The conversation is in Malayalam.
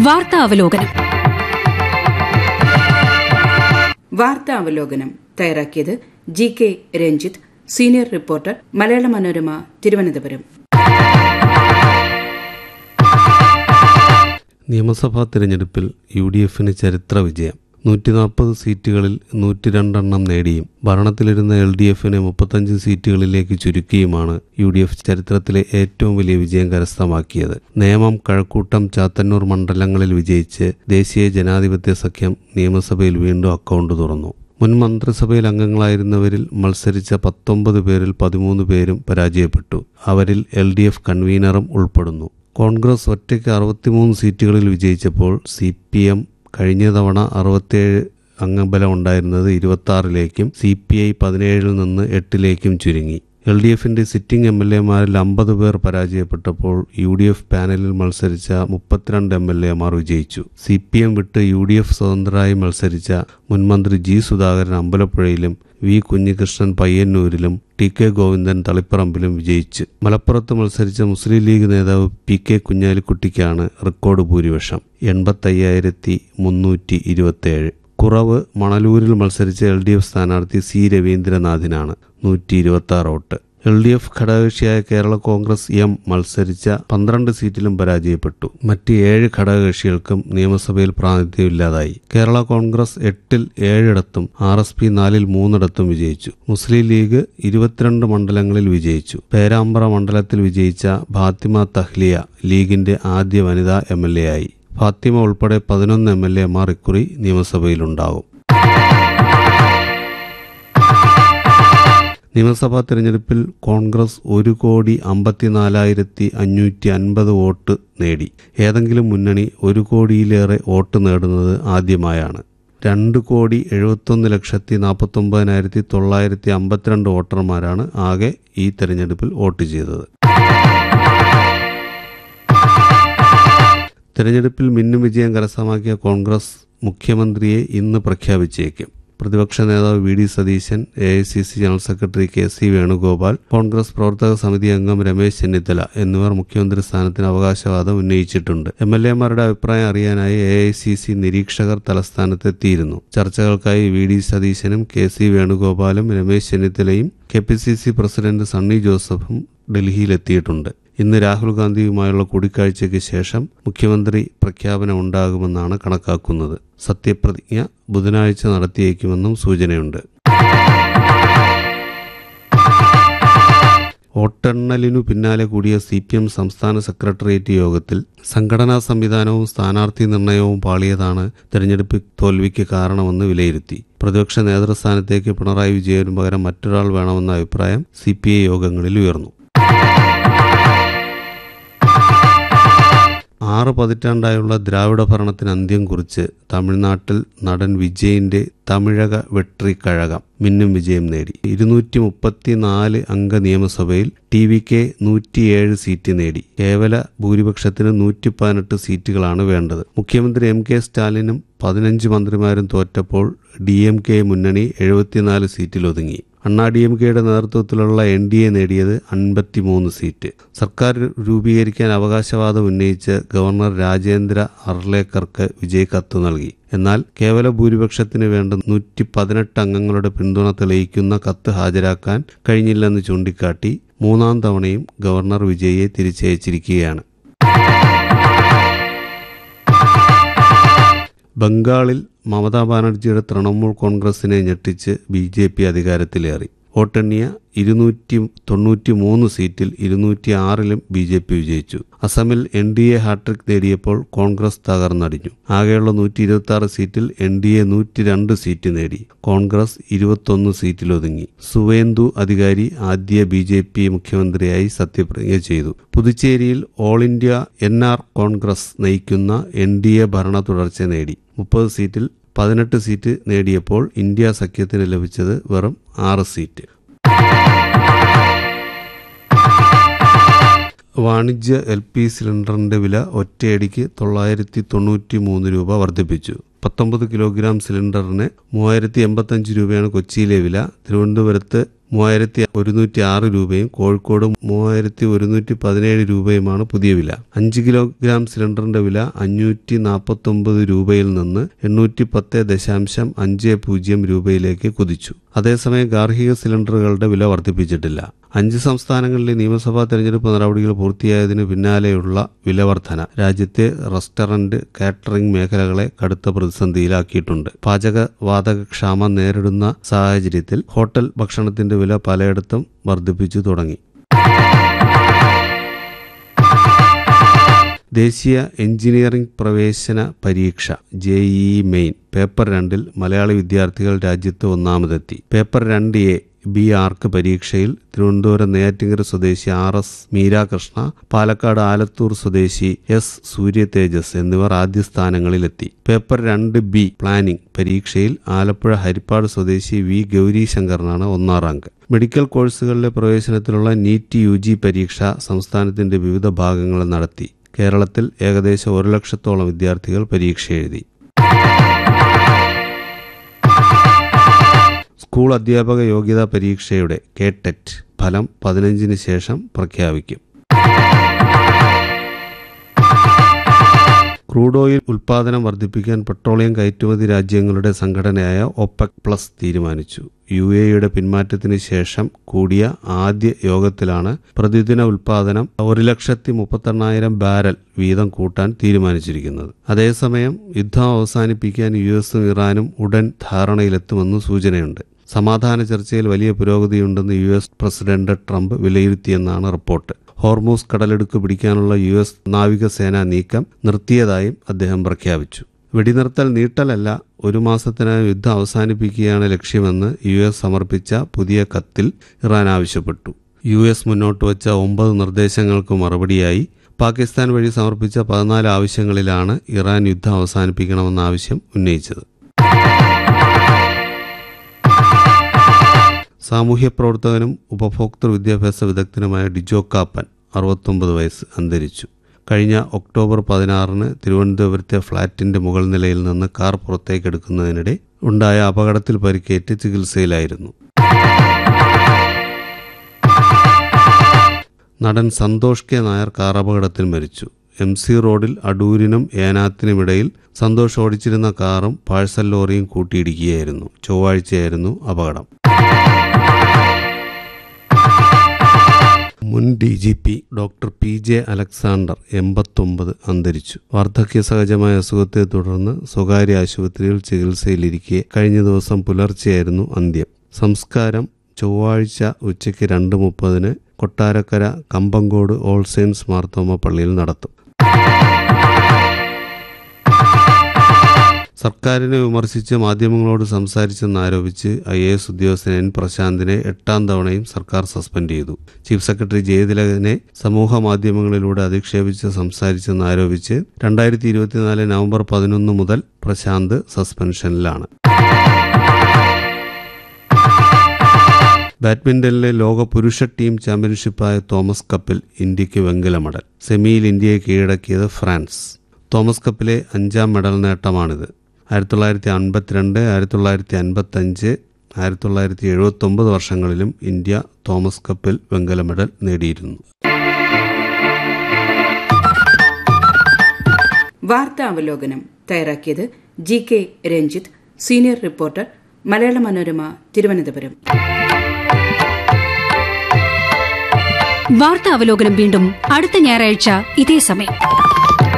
വാർത്താ അവലോകനം വാർത്താ അവലോകനം തയ്യാറാക്കിയത് G K Ranjith senior reporter Malayala Manorama Thiruvananthapuram നിയമസഭാ തിരഞ്ഞെടുപ്പിൽ യു ഡി എഫിന് ചരിത്ര വിജയം നൂറ്റി നാൽപ്പത് സീറ്റുകളിൽ നൂറ്റി രണ്ടെണ്ണം നേടിയും ഭരണത്തിലിരുന്ന എൽ ഡി എഫിനെ മുപ്പത്തഞ്ച് സീറ്റുകളിലേക്ക് ചുരുക്കിയുമാണ് യു ഡി എഫ് ചരിത്രത്തിലെ ഏറ്റവും വലിയ വിജയം കരസ്ഥമാക്കിയത് നേമം കഴക്കൂട്ടം ചാത്തന്നൂർ മണ്ഡലങ്ങളിൽ വിജയിച്ച് ദേശീയ ജനാധിപത്യ സഖ്യം നിയമസഭയിൽ വീണ്ടും അക്കൗണ്ട് തുറന്നു മുൻ മന്ത്രിസഭയിൽ അംഗങ്ങളായിരുന്നവരിൽ മത്സരിച്ച പത്തൊമ്പത് പേരിൽ പതിമൂന്ന് പേരും പരാജയപ്പെട്ടു അവരിൽ എൽ ഡി എഫ് കൺവീനറും ഉൾപ്പെടുന്നു കോൺഗ്രസ് ഒറ്റയ്ക്ക് അറുപത്തിമൂന്ന് സീറ്റുകളിൽ വിജയിച്ചപ്പോൾ സി പി എം കഴിഞ്ഞ തവണ അറുപത്തേഴ് അംഗബലം ഉണ്ടായിരുന്നത് ഇരുപത്തി ആറിലേക്കും സി പി ഐ പതിനേഴിൽ നിന്ന് എട്ടിലേക്കും ചുരുങ്ങി എൽ ഡി എഫിന്റെ സിറ്റിംഗ് എം എൽ എമാരിൽ അമ്പത് പേർ പരാജയപ്പെട്ടപ്പോൾ യു ഡി എഫ് പാനലിൽ മത്സരിച്ച മുപ്പത്തിരണ്ട് എം എൽ എമാർ വിജയിച്ചു സി പി എം വിട്ട് യു ഡി എഫ് സ്വതന്ത്രരായി മത്സരിച്ച മുൻമന്ത്രി ജി സുധാകരൻ അമ്പലപ്പുഴയിലും വി കുഞ്ഞികൃഷ്ണൻ പയ്യന്നൂരിലും ടി കെ ഗോവിന്ദൻ തളിപ്പറമ്പിലും വിജയിച്ചു മലപ്പുറത്ത് മത്സരിച്ച മുസ്ലിം ലീഗ് നേതാവ് പി കെ കുഞ്ഞാലിക്കുട്ടിക്കാണ് റെക്കോർഡ് ഭൂരിപക്ഷം എൺപത്തയ്യായിരത്തി മുന്നൂറ്റി ഇരുപത്തിയേഴ് കുറവ് മണലൂരിൽ മത്സരിച്ച എൽ ഡി എഫ് സ്ഥാനാർത്ഥി സി രവീന്ദ്രനാഥിനാണ് നൂറ്റി ഇരുപത്തി ആറ് വോട്ട് എൽ ഡി എഫ് ഘടകകക്ഷിയായ കേരള കോൺഗ്രസ് എം മത്സരിച്ച പന്ത്രണ്ട് സീറ്റിലും പരാജയപ്പെട്ടു മറ്റ് ഏഴ് ഘടകകക്ഷികൾക്കും നിയമസഭയിൽ പ്രാതിനിധ്യമില്ലാതായി കേരള കോൺഗ്രസ് എട്ടിൽ ഏഴിടത്തും ആർ എസ് പി നാലിൽ മൂന്നിടത്തും വിജയിച്ചു മുസ്ലിം ലീഗ് ഇരുപത്തിരണ്ട് മണ്ഡലങ്ങളിൽ വിജയിച്ചു പേരാമ്പ്ര മണ്ഡലത്തിൽ വിജയിച്ച ഫാത്തിമ തഹ്ലിയ ലീഗിന്റെ ആദ്യ വനിതാ എം എൽ എ ആയി ഫാത്തിമ ഉൾപ്പെടെ പതിനൊന്ന് എം എൽ എമാർ ഇക്കുറി നിയമസഭയിലുണ്ടാകും നിയമസഭാ തെരഞ്ഞെടുപ്പിൽ കോൺഗ്രസ് ഒരു കോടി അമ്പത്തിനാലായിരത്തി അഞ്ഞൂറ്റി അൻപത് വോട്ട് നേടി ഏതെങ്കിലും മുന്നണി ഒരു കോടിയിലേറെ വോട്ട് നേടുന്നത് ആദ്യമായാണ് രണ്ട് കോടി എഴുപത്തൊന്ന് ലക്ഷത്തി നാൽപ്പത്തൊമ്പതിനായിരത്തി തൊള്ളായിരത്തി അമ്പത്തിരണ്ട് വോട്ടർമാരാണ് ആകെ ഈ തെരഞ്ഞെടുപ്പിൽ വോട്ട് ചെയ്തത് തെരഞ്ഞെടുപ്പിൽ മിന്നും വിജയം കരസ്ഥമാക്കിയ കോൺഗ്രസ് മുഖ്യമന്ത്രിയെ ഇന്ന് പ്രഖ്യാപിച്ചേക്കും പ്രതിപക്ഷ നേതാവ് V D Satheesan A I C C general secretary K C Venugopal Congress പ്രവർത്തക സമിതി അംഗം രമേശ് ചെന്നിത്തല എന്നിവർ മുഖ്യമന്ത്രി സ്ഥാനത്തിന് അവകാശവാദം ഉന്നയിച്ചിട്ടുണ്ട് എം എൽ എമാരുടെ അഭിപ്രായം അറിയാനായി എ ഐ സി സി നിരീക്ഷകർ തലസ്ഥാനത്തെത്തിയിരുന്നു ചർച്ചകൾക്കായി വി ഡി സതീശനും കെ സി വേണുഗോപാലും രമേശ് ചെന്നിത്തലയും K P C C president Sunny ജോസഫും ഡൽഹിയിലെത്തിയിട്ടുണ്ട് ഇന്ന് രാഹുൽ ഗാന്ധിയുമായുള്ള കൂടിക്കാഴ്ചയ്ക്ക് ശേഷം മുഖ്യമന്ത്രി പ്രഖ്യാപനം ഉണ്ടാകുമെന്നാണ് കണക്കാക്കുന്നത് സത്യപ്രതിജ്ഞ ബുധനാഴ്ച നടത്തിയേക്കുമെന്നും സൂചനയുണ്ട് വോട്ടെണ്ണലിനു പിന്നാലെ കൂടിയ സി പി എം സംസ്ഥാന സെക്രട്ടേറിയറ്റ് യോഗത്തിൽ സംഘടനാ സംവിധാനവും സ്ഥാനാർത്ഥി നിർണയവും പാളിയതാണ് തെരഞ്ഞെടുപ്പ് തോൽവിക്ക് കാരണമെന്ന് വിലയിരുത്തി പ്രതിപക്ഷ നേതൃസ്ഥാനത്തേക്ക് പിണറായി വിജയനു പകരം മറ്റൊരാൾ വേണമെന്ന അഭിപ്രായം സി പി ഐ യോഗങ്ങളിൽ ഉയർന്നു ആറ് പതിറ്റാണ്ടായുള്ള ദ്രാവിഡ ഭരണത്തിന് അന്ത്യം കുറിച്ച് തമിഴ്നാട്ടിൽ നടൻ വിജയിന്റെ തമിഴക വെട്രിക്കഴകം മിന്നും വിജയം നേടി ഇരുന്നൂറ്റി മുപ്പത്തിനാല് അംഗ നിയമസഭയിൽ ടി വി കെ നൂറ്റിയേഴ് സീറ്റ് നേടി കേവല ഭൂരിപക്ഷത്തിന് നൂറ്റി പതിനെട്ട് സീറ്റുകളാണ് വേണ്ടത് മുഖ്യമന്ത്രി എം കെ സ്റ്റാലിനും പതിനഞ്ച് മന്ത്രിമാരും തോറ്റപ്പോൾ ഡി എം കെ മുന്നണി എഴുപത്തിനാല് സീറ്റിലൊതുങ്ങി അണ്ണാ ഡി എം കെയുടെ നേതൃത്വത്തിലുള്ള എൻ ഡി എ നേടിയത് അൻപത്തിമൂന്ന് സീറ്റ് സർക്കാർ രൂപീകരിക്കാൻ അവകാശവാദം ഉന്നയിച്ച് ഗവർണർ രാജേന്ദ്ര അർലേക്കർക്ക് വിജയ് കത്ത് നൽകി എന്നാൽ കേവല ഭൂരിപക്ഷത്തിന് വേണ്ട നൂറ്റി പതിനെട്ട് അംഗങ്ങളുടെ പിന്തുണ തെളിയിക്കുന്ന കത്ത് ഹാജരാക്കാൻ കഴിഞ്ഞില്ലെന്ന് ചൂണ്ടിക്കാട്ടി മൂന്നാം തവണയും ഗവർണർ വിജയിയെ തിരിച്ചയച്ചിരിക്കുകയാണ് ബംഗാളിൽ മമതാ ബാനർജിയുടെ തൃണമൂൽ കോൺഗ്രസിനെ ഞെട്ടിച്ച് ബി ജെ പി അധികാരത്തിലേറി വോട്ടെണ്ണിയ ഇരുന്നൂറ്റി തൊണ്ണൂറ്റി മൂന്ന് സീറ്റിൽ ഇരുന്നൂറ്റി ആറിലും ബി ജെ പി വിജയിച്ചു അസമിൽ എൻ ഡി എ ഹാട്രിക് നേടിയപ്പോൾ കോൺഗ്രസ് തകർന്നടിഞ്ഞു ആകെയുള്ള നൂറ്റി ഇരുപത്തി ആറ് സീറ്റിൽ എൻ ഡി എ നൂറ്റി രണ്ട് സീറ്റ് നേടി കോൺഗ്രസ് ഇരുപത്തൊന്ന് സീറ്റിലൊതുങ്ങി സുവേന്ദു അധികാരി ആദ്യ ബി ജെ പി മുഖ്യമന്ത്രിയായി സത്യപ്രതിജ്ഞ ചെയ്തു പുതുച്ചേരിയിൽ All India N R Congress നയിക്കുന്ന എൻ ഡി എ ഭരണ തുടർച്ച നേടി മുപ്പത് സീറ്റിൽ പതിനെട്ട് സീറ്റ് നേടിയപ്പോൾ ഇന്ത്യ സഖ്യത്തിന് ലഭിച്ചത് വെറും ആറ് സീറ്റ് വാണിജ്യ എൽ പി സിലിണ്ടറിന്റെ വില ഒറ്റയടിക്ക് തൊള്ളായിരത്തി തൊണ്ണൂറ്റി മൂന്ന് രൂപ വർദ്ധിപ്പിച്ചു പത്തൊമ്പത് കിലോഗ്രാം സിലിണ്ടറിന് മൂവായിരത്തി എൺപത്തഞ്ച് രൂപയാണ് കൊച്ചിയിലെ വില തിരുവനന്തപുരത്ത് മൂവായിരത്തി ഒരുന്നൂറ്റി ആറ് രൂപയും കോഴിക്കോട് മൂവായിരത്തി ഒരുന്നൂറ്റി പതിനേഴ് രൂപയുമാണ് പുതിയ വില അഞ്ച് കിലോഗ്രാം സിലിണ്ടറിന്റെ വില അഞ്ഞൂറ്റി നാൽപ്പത്തി ഒമ്പത് രൂപയിൽ നിന്ന് എണ്ണൂറ്റി പത്ത് ദശാംശം അഞ്ച് പൂജ്യം രൂപയിലേക്ക് കുതിച്ചു അതേസമയം ഗാർഹിക സിലിണ്ടറുകളുടെ വില വർദ്ധിപ്പിച്ചിട്ടില്ല അഞ്ച് സംസ്ഥാനങ്ങളിലെ നിയമസഭാ തെരഞ്ഞെടുപ്പ് നടപടികൾ പൂർത്തിയായതിനു പിന്നാലെയുള്ള വിലവർധന രാജ്യത്തെ റെസ്റ്റോറന്റ് കാറ്ററിംഗ് മേഖലകളെ കടുത്ത പ്രതിസന്ധിയിലാക്കിയിട്ടുണ്ട് പാചകവാതക ക്ഷാമം നേരിടുന്ന സാഹചര്യത്തിൽ ഹോട്ടൽ ഭക്ഷണത്തിന്റെ വില പലയിടത്തും വർദ്ധിപ്പിച്ചു തുടങ്ങി ദേശീയ എഞ്ചിനീയറിംഗ് പ്രവേശന പരീക്ഷ ജെഇഇ മെയിൻ പേപ്പർ രണ്ടിൽ മലയാളി വിദ്യാർത്ഥികൾ രാജ്യത്ത് ഒന്നാമതെത്തി പേപ്പർ രണ്ട് എ ബി ആർക്ക് പരീക്ഷയിൽ തിരുവനന്തപുരം നെയ്യാറ്റിങ്കര സ്വദേശി ആർ എസ് മീരാകൃഷ്ണ പാലക്കാട് ആലത്തൂർ സ്വദേശി എസ് സൂര്യ തേജസ് എന്നിവർ ആദ്യ സ്ഥാനങ്ങളിലെത്തി പേപ്പർ രണ്ട് ബി പ്ലാനിംഗ് പരീക്ഷയിൽ ആലപ്പുഴ ഹരിപ്പാട് സ്വദേശി വി ഗൗരി ശങ്കറിനാണ് ഒന്നാം റാങ്ക് മെഡിക്കൽ കോഴ്സുകളിലെ പ്രവേശനത്തിലുള്ള നീറ്റ് യു ജി പരീക്ഷ സംസ്ഥാനത്തിന്റെ വിവിധ ഭാഗങ്ങളിൽ നടത്തി കേരളത്തിൽ ഏകദേശം ഒരു ലക്ഷത്തോളം വിദ്യാർത്ഥികൾ പരീക്ഷ എഴുതി സ്കൂൾ അധ്യാപക യോഗ്യതാ പരീക്ഷയുടെ കേടെറ്റ് ഫലം പതിനഞ്ചിന് ശേഷം പ്രഖ്യാപിക്കും ക്രൂഡ് ഓയിൽ ഉൽപാദനം വർദ്ധിപ്പിക്കാൻ പെട്രോളിയം കയറ്റുമതി രാജ്യങ്ങളുടെ സംഘടനയായ ഒപെക് പ്ലസ് തീരുമാനിച്ചു യു എയുടെ പിന്മാറ്റത്തിന് ശേഷം കൂടിയ ആദ്യ യോഗത്തിലാണ് പ്രതിദിന ഉൽപാദനം ഒരു ലക്ഷത്തി മുപ്പത്തെണ്ണായിരം ബാരൽ വീതം കൂട്ടാൻ തീരുമാനിച്ചിരിക്കുന്നത് അതേസമയം യുദ്ധം അവസാനിപ്പിക്കാൻ യു എസും ഇറാനും ഉടൻ ധാരണയിലെത്തുമെന്ന് സൂചനയുണ്ട് സമാധാന ചർച്ചയിൽ വലിയ പുരോഗതിയുണ്ടെന്ന് യു എസ് പ്രസിഡന്റ് ട്രംപ് വിലയിരുത്തിയെന്നാണ് റിപ്പോർട്ട് ഹോർമൂസ് കടലെടുക്ക് പിടിക്കാനുള്ള യു എസ് നാവികസേനാ നീക്കം നിർത്തിയതായും അദ്ദേഹം പ്രഖ്യാപിച്ചു വെടിനിർത്തൽ നീട്ടലല്ല ഒരു മാസത്തിനകം യുദ്ധം അവസാനിപ്പിക്കുകയാണ് ലക്ഷ്യമെന്ന് യു എസ് സമർപ്പിച്ച പുതിയ കത്തിൽ ഇറാൻ ആവശ്യപ്പെട്ടു യു എസ് മുന്നോട്ട് വച്ച ഒമ്പത് നിർദ്ദേശങ്ങൾക്ക് മറുപടിയായി പാകിസ്ഥാൻ വഴി സമർപ്പിച്ച പതിനാല് ആവശ്യങ്ങളിലാണ് ഇറാൻ യുദ്ധം അവസാനിപ്പിക്കണമെന്ന ആവശ്യം ഉന്നയിച്ചത് സാമൂഹ്യ പ്രവർത്തകനും ഉപഭോക്തൃ വിദ്യാഭ്യാസ വിദഗ്ധനുമായ ഡിജോ കാപ്പൻ അറുപത്തൊമ്പത് വയസ്സ് അന്തരിച്ചു കഴിഞ്ഞ ഒക്ടോബർ പതിനാറിന് തിരുവനന്തപുരത്തെ ഫ്ളാറ്റിന്റെ മുകൾ നിലയിൽ നിന്ന് കാർ പുറത്തേക്കെടുക്കുന്നതിനിടെ ഉണ്ടായ അപകടത്തിൽ പരിക്കേറ്റ് ചികിത്സയിലായിരുന്നു നടൻ സന്തോഷ് കെ നായർ കാർ അപകടത്തിൽ മരിച്ചു എം സി റോഡിൽ അടൂരിനും ഏനാത്തിനുമിടയിൽ സന്തോഷ് ഓടിച്ചിരുന്ന കാറും പാഴ്സൽ ലോറിയും കൂട്ടിയിടിക്കുകയായിരുന്നു ചൊവ്വാഴ്ചയായിരുന്നു അപകടം മുൻ D G P doctor P J Alexander എൺപത്തൊമ്പത് അന്തരിച്ചു വാർദ്ധക്യ സഹജമായ അസുഖത്തെ തുടർന്ന് സ്വകാര്യ ആശുപത്രിയിൽ ചികിത്സയിലിരിക്കെ കഴിഞ്ഞ ദിവസം പുലർച്ചെയായിരുന്നു അന്ത്യം സംസ്കാരം ചൊവ്വാഴ്ച ഉച്ചയ്ക്ക് രണ്ട് മുപ്പതിന് കൊട്ടാരക്കര കമ്പങ്കോട് ഓൾ സെയിൻസ് മാർത്തോമ പള്ളിയിൽ നടത്തും സർക്കാരിനെ വിമർശിച്ച് മാധ്യമങ്ങളോട് സംസാരിച്ചെന്നാരോപിച്ച് ഐ എ എസ് ഉദ്യോഗസ്ഥൻ എൻ പ്രശാന്തിനെ എട്ടാം തവണയും സർക്കാർ സസ്പെൻഡ് ചെയ്തു ചീഫ് സെക്രട്ടറി ജയതിലകനെ സമൂഹ മാധ്യമങ്ങളിലൂടെ അധിക്ഷേപിച്ച് സംസാരിച്ചെന്നാരോപിച്ച് രണ്ടായിരത്തി ഇരുപത്തിനാല് നവംബർ പതിനൊന്ന് മുതൽ പ്രശാന്ത് സസ്പെൻഷനിലാണ് ബാഡ്മിന്റണിലെ ലോക പുരുഷ ടീം ചാമ്പ്യൻഷിപ്പായ തോമസ് കപ്പിൽ ഇന്ത്യക്ക് വെങ്കല മെഡൽ സെമിയിൽ ഇന്ത്യയെ കീഴടക്കിയത് ഫ്രാൻസ് തോമസ് കപ്പിലെ അഞ്ചാം മെഡൽ നേട്ടമാണിത് ആയിരത്തി തൊള്ളായിരത്തി അൻപത്തിരണ്ട് ആയിരത്തി തൊള്ളായിരത്തി അൻപത്തഞ്ച് ആയിരത്തി തൊള്ളായിരത്തി എഴുപത്തൊമ്പത് വർഷങ്ങളിലും ഇന്ത്യ തോമസ് കപ്പിൽ വെങ്കല മെഡൽ നേടിയിരുന്നു വാർത്താ അവലോകനം തയ്യാറാക്കിയത് G K Ranjith senior reporter Malayala Manorama Thiruvananthapuram വാർത്താ അവലോകനം വീണ്ടും അടുത്ത ഞായറാഴ്ച ഇതേ സമയം